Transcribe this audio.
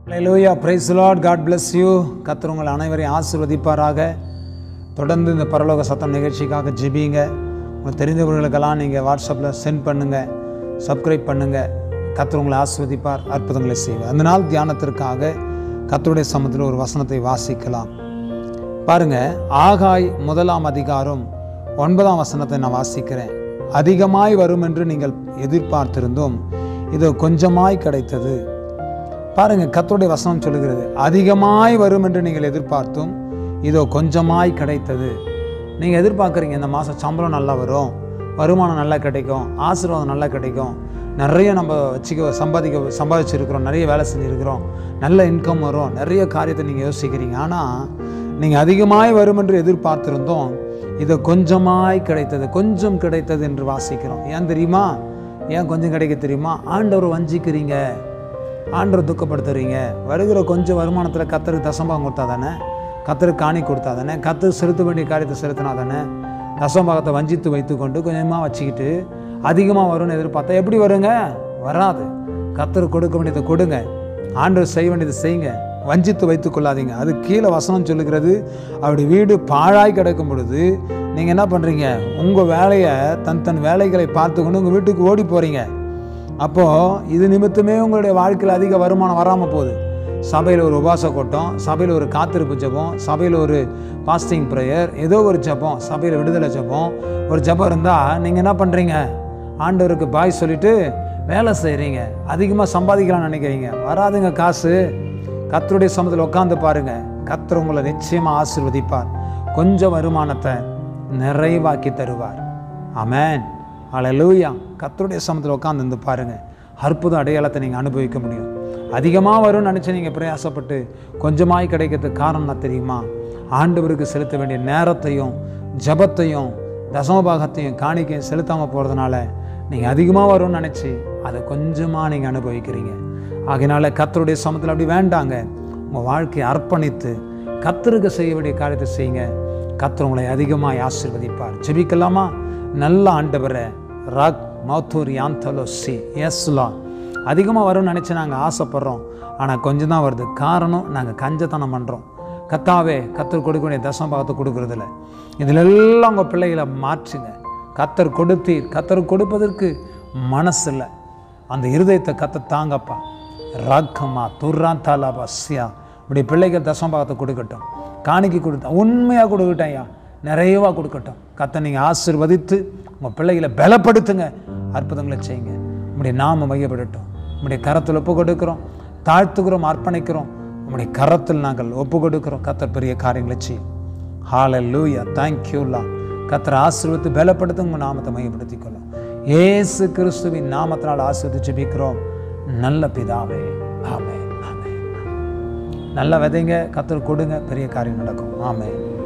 hallelujah praise the lord god bless you கர்த்தர் உங்கள் அனைவரையும் ஆசீர்வதிப்பாராக தொடர்ந்து இந்த பரலோக சத்தம் நிகழ்ச்சிக்காக ஜெபிங்க உங்களுக்கு தெரிந்தவர்களுக்கெல்லாம் நீங்கள் வாட்ஸ்அப்பில் சென்ட் பண்ணுங்கள் சப்ஸ்கிரைப் பண்ணுங்கள் கர்த்தர் உங்களை ஆசீர்வதிப்பார் அற்புதங்களை செய்வார் அந்த நாள் தியானத்திற்காக கர்த்தருடைய சமத்தில் ஒரு வசனத்தை வாசிக்கலாம் பாருங்க ஆகாய் முதலாம் அதிகாரம் ஒன்பதாம் வசனத்தை நான் வாசிக்கிறேன் அதிகமாய் வரும் என்று நீங்கள் எதிர்பார்த்திருந்தும் இது கொஞ்சமாய் கிடைத்தது பாருங்க கர்த்தருடைய வசனம் சொல்லுகிறது அதிகமாய் வரும் என்று நீங்கள் எதிர்பார்த்தும் இதோ கொஞ்சமாய் கிடைத்தது நீங்கள் எதிர்பார்க்குறீங்க இந்த மாதம் சம்பளம் நல்லா வரும் வருமானம் நல்லா கிடைக்கும் ஆசீர்வாதம் நல்லா கிடைக்கும் நிறைய நம்ம வச்சுக்க சம்பாதிக்க சம்பாதிச்சிருக்கிறோம் நிறைய வேலை செஞ்சுருக்கிறோம் நல்ல இன்கம் வரும் நிறைய காரியத்தை நீங்கள் யோசிக்கிறீங்க ஆனால் நீங்கள் அதிகமாய் வரும் என்று எதிர்பார்த்திருந்தோம் இது கொஞ்சமாய் கிடைத்தது கொஞ்சம் கிடைத்தது என்று வாசிக்கிறோம் ஏன் தெரியுமா ஏன் கொஞ்சம் கிடைக்க தெரியுமா ஆண்டவர் வஞ்சிக்கிறீங்க ஆண்டவர் துக்கப்படுத்துறீங்க வருகிற கொஞ்சம் வருமானத்தில் கத்தருக்கு தசம்பாகம் கொடுத்தா தானே கத்தருக்கு காணி கொடுத்தா தானே கத்தருக்கு செலுத்த வேண்டிய காரியத்தை செலுத்தினா தானே தசம்பாகத்தை வஞ்சித்து வைத்துக்கொண்டு கொஞ்சமாக வச்சுக்கிட்டு அதிகமாக வரும்னு எதிர்பார்த்தா எப்படி வருங்க வராது கத்தருக்கு கொடுக்க வேண்டியதை கொடுங்க ஆண்டவர் செய்ய வேண்டியதை செய்யுங்க வஞ்சித்து வைத்துக் கொள்ளாதீங்க அது கீழே வசனம் சொல்லுகிறது அப்படி வீடு பாழாய் கிடக்கும் பொழுது நீங்கள் என்ன பண்ணுறீங்க உங்கள் வேலையை தன் தன் வேலைகளை பார்த்துக்கொண்டு உங்கள் வீட்டுக்கு ஓடி போகிறீங்க அப்போது இது நிமித்தமே உங்களுடைய வாழ்க்கையில் அதிக வருமானம் வராமல் போகுது சபையில் ஒரு உபாச கூட்டம் சபையில் ஒரு காத்திருப்பு ஜெபம் சபையில் ஒரு பாஸ்டிங் ப்ரேயர் ஏதோ ஒரு ஜெபம் சபையில் விடுதலை ஜெபம் ஒரு ஜெபம் இருந்தால் நீங்கள் என்ன பண்ணுறீங்க ஆண்டவருக்கு பாய் சொல்லிட்டு வேலை செய்கிறீங்க அதிகமாக சம்பாதிக்கலாம்னு நினைக்கிறீங்க வராதுங்க காசு கத்தருடைய சமத்தில் உட்காந்து பாருங்க கத்தர் உங்களை நிச்சயமாக ஆசீர்வதிப்பார் கொஞ்சம் வருமானத்தை நிறைவாக்கி தருவார் ஆமென் ஹalleluya கத்தருடைய சமத்தில் உட்காந்து இருந்து பாருங்க அற்புத அடையாளத்தை நீங்கள் அனுபவிக்க முடியும் அதிகமாக வரும்னு நினச்சி நீங்கள் பிரயாசப்பட்டு கொஞ்சமாய் கிடைக்கிறதுக்கு காரணம் என்ன தெரியுமா ஆண்டவருக்கு செலுத்த வேண்டிய நேரத்தையும் ஜபத்தையும் தசமபாகத்தையும் காணிக்கையும் செலுத்தாமல் போகிறதுனால நீங்கள் அதிகமாக வரும்னு நினச்சி அதை கொஞ்சமாக நீங்கள் அனுபவிக்கிறீங்க ஆகையினால கத்தருடைய சமத்தில் அப்படி வேண்டாங்க உங்கள் வாழ்க்கையை அர்ப்பணித்து கத்தருக்கு செய்ய வேண்டிய காரியத்தை செய்யுங்க கத்தர் உங்களை அதிகமாக ஆசீர்வதிப்பார் ஜெபிக்கலாமா நல்ல ஆண்டவரை ராக் மௌத்தூர் யாந்தலோ சி எஸ்லா அதிகமாக வரும்னு நினச்சி நாங்கள் ஆசைப்படுறோம் ஆனால் கொஞ்சம் தான் வருது காரணம் நாங்கள் கஞ்சத்தனம் பண்ணுறோம் கத்தாவே கத்தர் கொடுக்க வேண்டிய தசமபாகத்தை கொடுக்கறதில்ல இதில் எல்லாம் உங்கள் பிள்ளைகளை மாற்றுங்க கத்தர் கொடுத்தீர் கத்தர் கொடுப்பதற்கு மனசு இல்லை அந்த இருதயத்தை கத்த தாங்கப்பா ரக்கமா துர்ரா தாலா பஸ்யா இப்படி பிள்ளைகள் தசமபாகத்தை கொடுக்கட்டும் காணிக்கை கொடுத்தா உண்மையாக கொடுக்கட்டும் ஐயா நிறையவா கொடுக்கட்டும் கத்தை நீங்கள் ஆசிர்வதித்து உங்கள் பிள்ளைகளை பலப்படுத்துங்க அற்புதங்களை செய்யுங்க உங்களுடைய நாம மையப்படட்டும் உங்களுடைய கரத்தில் ஒப்பு கொடுக்கிறோம் தாழ்த்துக்கிறோம் அர்ப்பணிக்கிறோம் உங்களுடைய கரத்தில் நாங்கள் ஒப்பு கொடுக்கிறோம் கத்தர் பெரிய காரியங்களை செய்யும் ஹாலல்லூயா தேங்க்யூலா கத்தரை ஆசீர்வத்து பலப்படுத்த உங்கள் நாமத்தை மையப்படுத்திக் கொள்ளும் ஏசு கிறிஸ்துவின் நாமத்தினால் ஆசீர்வதிச்சு ஜெபிக்கிறோம் நல்ல பிதாவே ஆமே ஆமே நல்ல விதைங்க கத்தர் கொடுங்க பெரிய காரியம் நடக்கும் ஆமே